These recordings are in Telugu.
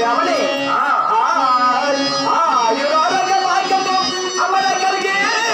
చెయ్యామని ఆ. ఆయురారోగ్య భాగ్యము అమర కలిగి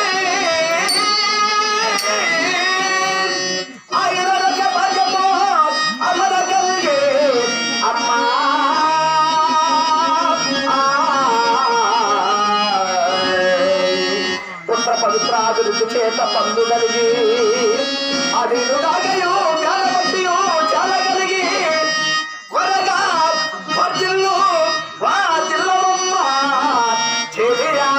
ఆయురారోగ్య భాగ్యము అమర కలిగి అమ్మా పుత్ర పవిత్రాభివృద్ధి చేత పండు కలిగి అది రుగాగయో జ్ఞానభక్తియో చాలా కలిగి కొరగా వర్జిల్లు వాజిల్లమ్మ చెలియా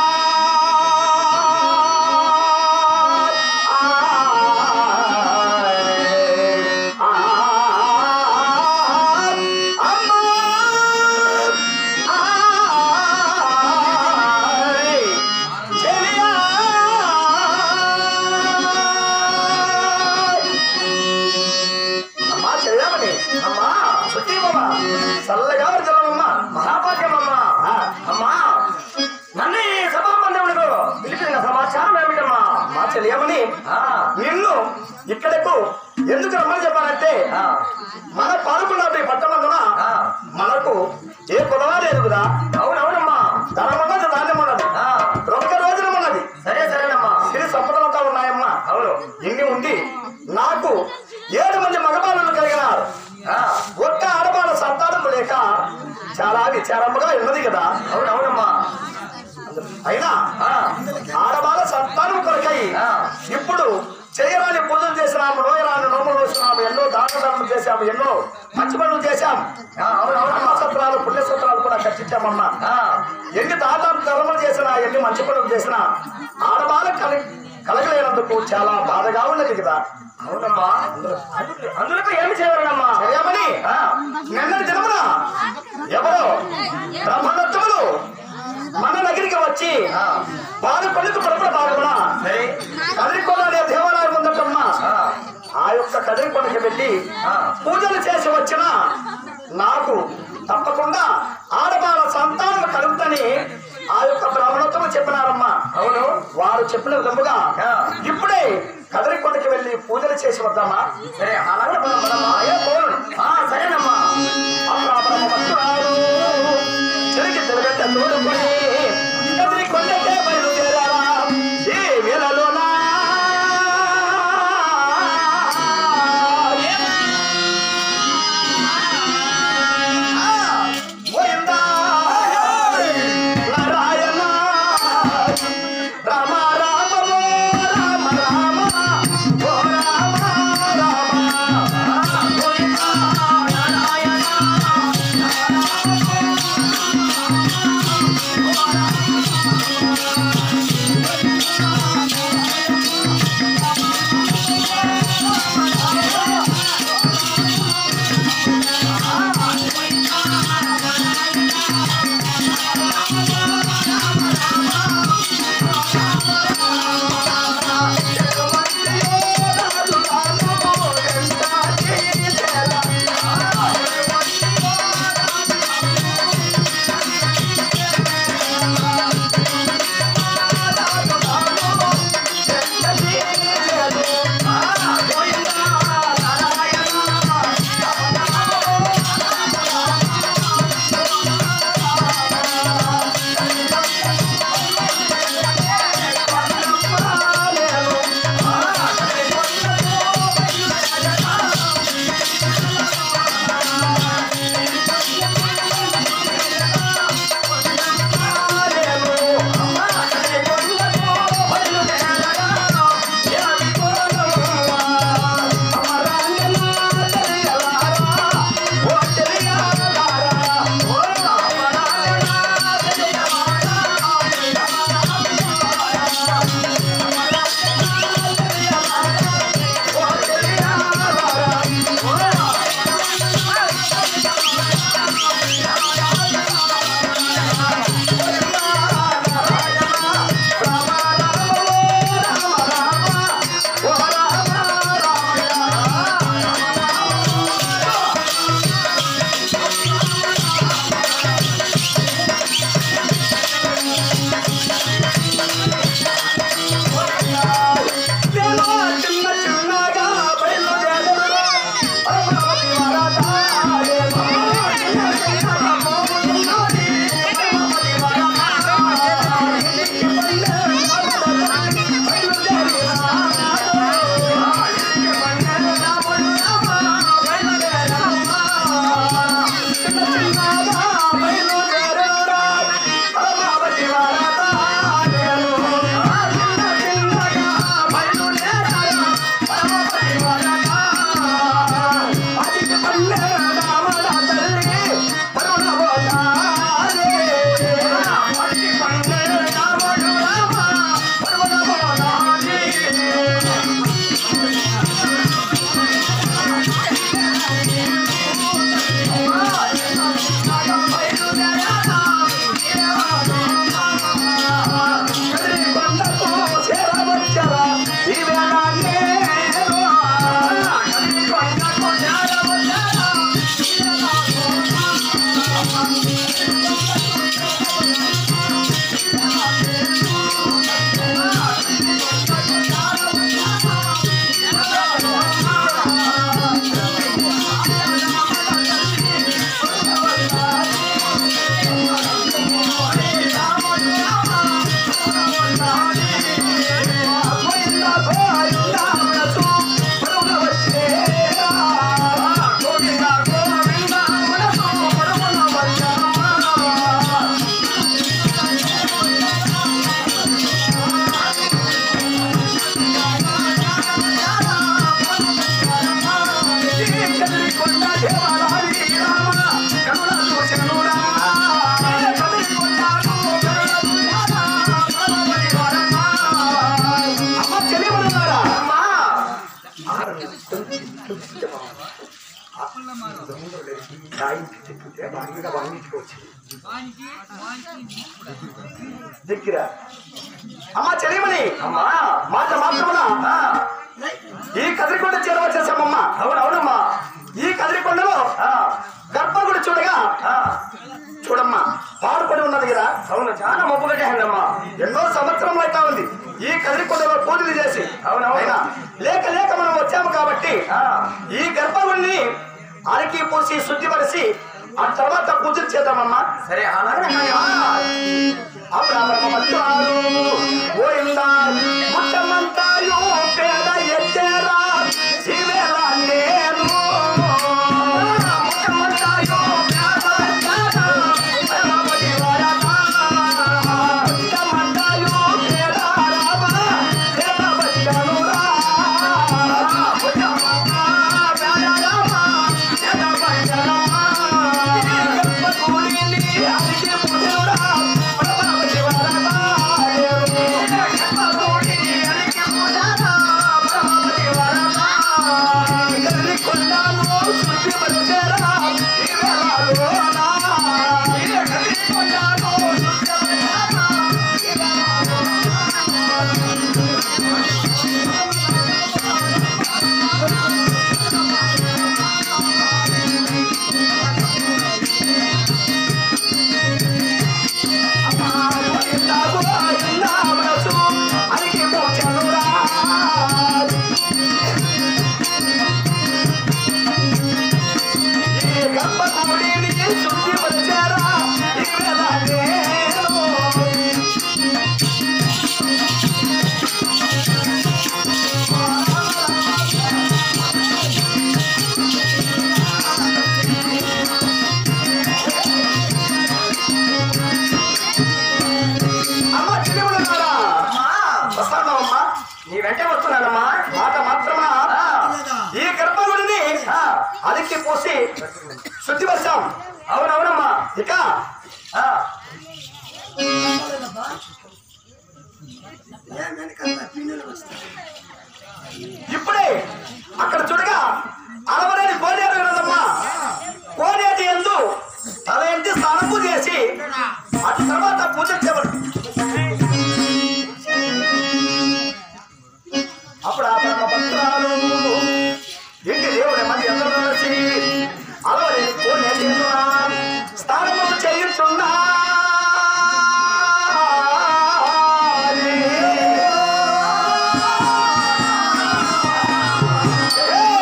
అమ్మా చెయ్యామని అమ్మా సుఖీమమ్మ చల్లగా జలమమ్మ మహాభాగ్యమమ్మ అమ్మా నన్ను ఈ సభా మందిరంలో పిలిచిన సమాచారం ఏమిటమ్మా మా చెయ్యమని నిన్ను ఇక్కడకు ఎందుకు రమ్మని చెప్పానంటే మన పాల్గొన్న పట్టణంలో మనకు ఏ కులవా లేదు కదా అవునవునమ్మా ధనం ఉన్నది ధాన్యం ఉన్నది ఒక్క రోజున ఉన్నది సరే సరేనమ్మా సిరి సంపదలంతా ఉన్నాయమ్మా అవును ఇన్ని ఉంది నాకు ఏడు మంది మగబాలను కలిగినారు ఒక్క ఆడబాల సంతానం లేక చాలా విచారముగా ఉన్నది కదా అవునవునమ్మా అయినా ఆడబాల సంతానం కొరకై ఇప్పుడు చేయరాని పూజలు చేసినాము నోయరాని నోములు వేసినాము ఎన్నో దాన ధర్మం చేశాము ఎన్నో మంచి పనులు చేశాం అమ్మ సత్రాలు పుణ్య సత్రాలు కూడా కట్టించామమ్మా ఎన్ని దాన ధర్మం చేసినా ఎన్ని మంచి పనులు చేసినా ఆడబాల కలి కలగలేనందుకు చాలా బాధగా ఉన్నది కదా అవునమ్మా అందులో ఏమి చేయవలనమ్మా చేయమని నిన్నటి దినమున ఎవరో బ్రహ్మదత్తములు మన దగ్గరికి వచ్చి వారు కొడుకు పరపడ భాగమున కదిరికొండ అనే దేవాలయం ఉందటమ్మా ఆ యొక్క కదిరికొండకి వెళ్ళి పూజలు చేసి వచ్చిన నాకు తప్పకుండా ఆడవాళ్ళ సంతానం కలుగుతని ఆ యొక్క బ్రాహ్మణత్వం చెప్పినారమ్మా అవును వారు చెప్పిన విధముగా ఇప్పుడే కదరికొండకి వెళ్ళి పూజలు చేసి వద్దామా సరే అలాగే సరేనమ్మా అప్పుడు ఆ బ్రహ్మభక్తురాలు చెరికి తిరగట్ట తోడుకొని కదరికొండకే బయలుదేరారా ఈ వేళలోనా గోవిందా నారాయణ రామ రామ ఓ రామ రామ ఓ రామ రామ అంటే బాగా వాంగించుకోవచ్చు దగ్గర అమ్మా చెలియమని అమ్మా మాట మాత్రమున ఈ కదిరికొండ చేరవచ్చేసామమ్మా అవునవునమ్మా ఈ కదిరికొండలో గర్భగుడి చూడగా చూడమ్మా పాడుపడి ఉన్నది కదా అవును చాలా మబ్బు కట్టేసిందమ్మా ఎన్నో సంవత్సరం అయితే ఉంది ఈ కదిరికొండలో పూజలు చేసి అవునవునా లేక లేక మనం వచ్చాము కాబట్టి ఈ గర్భగుడిని అరికి పూసి శుద్ధిపరిచి ఆ తర్వాత పూజలు చేద్దామమ్మా సరే అబ్రహ్మమంతారు గోయిందా ముట్టమంతాయు పేద ఎత్తేరా శివేల నేను ముట్టమంతాయు పేద ఎత్తేరా శివమణి వరదా. ముట్టమంతాయు పేద రామ, పేద వచ్చనురా. ముట్టమంతా పేద రామ, పేద వచ్చనురా. గర్భగుడిని అలికి ముదురా, పరమశివ వరదా. గర్భగుడిని అలికి ముదురా, పరమశివ వరదా. గల్లికొండలో శుద్ధి వచ్చేరా, ఈ వేళలోనా. గల్లికొండలో శుద్ధి వచ్చేరా, ఈ అమ్మ చిన్నములన్నారా? వస్తానమ్మా నీ వెంట వస్తున్నానమ్మా మాట మాత్రమా ఈ గర్భగుడిని అదికి పోసి శుద్ధి వచ్చాం అవునవునమ్మా ఇక ఆ, ఇప్పుడే అక్కడ చూడగా అలవరేని కోనేరు ఉన్నదమ్మా కోనేటి ఎందు తల ఎంటి స్నానము చేసి అటు తర్వాత పూజ చేయబడు అప్పుడు ఆ పరమ భక్తురాలు ఇంటి దేవుడి మధ్య ఎందరో కలిసి అలవరి కోనేటి ఎందున స్నానము చేయుచున్నా ఏ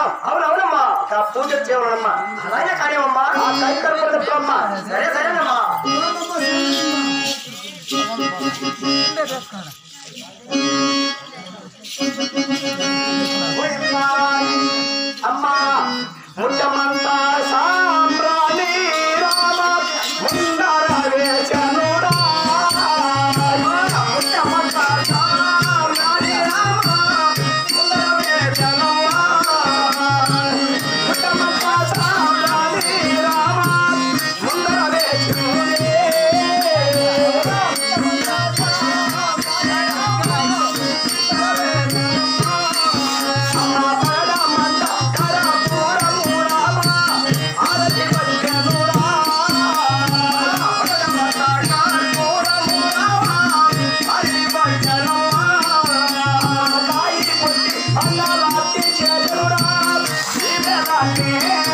అవునవునమ్మా ఆ పూజ చేయమమ్మా అలాగే కార్యమమ్మా ఆ కైకర్పూర చెప్పమ్మా సరే సరేనమ్మా అమ్మా ముట్టమంతా సాంబ్రాణి రామ ముందర వేచనుడా ముట్టమంతా సాంబ్రాణి రామ ముందర వేచనుడా ముట్టమంతా సాంబ్రాణి రామ ముందర వేచనుడే Yeah.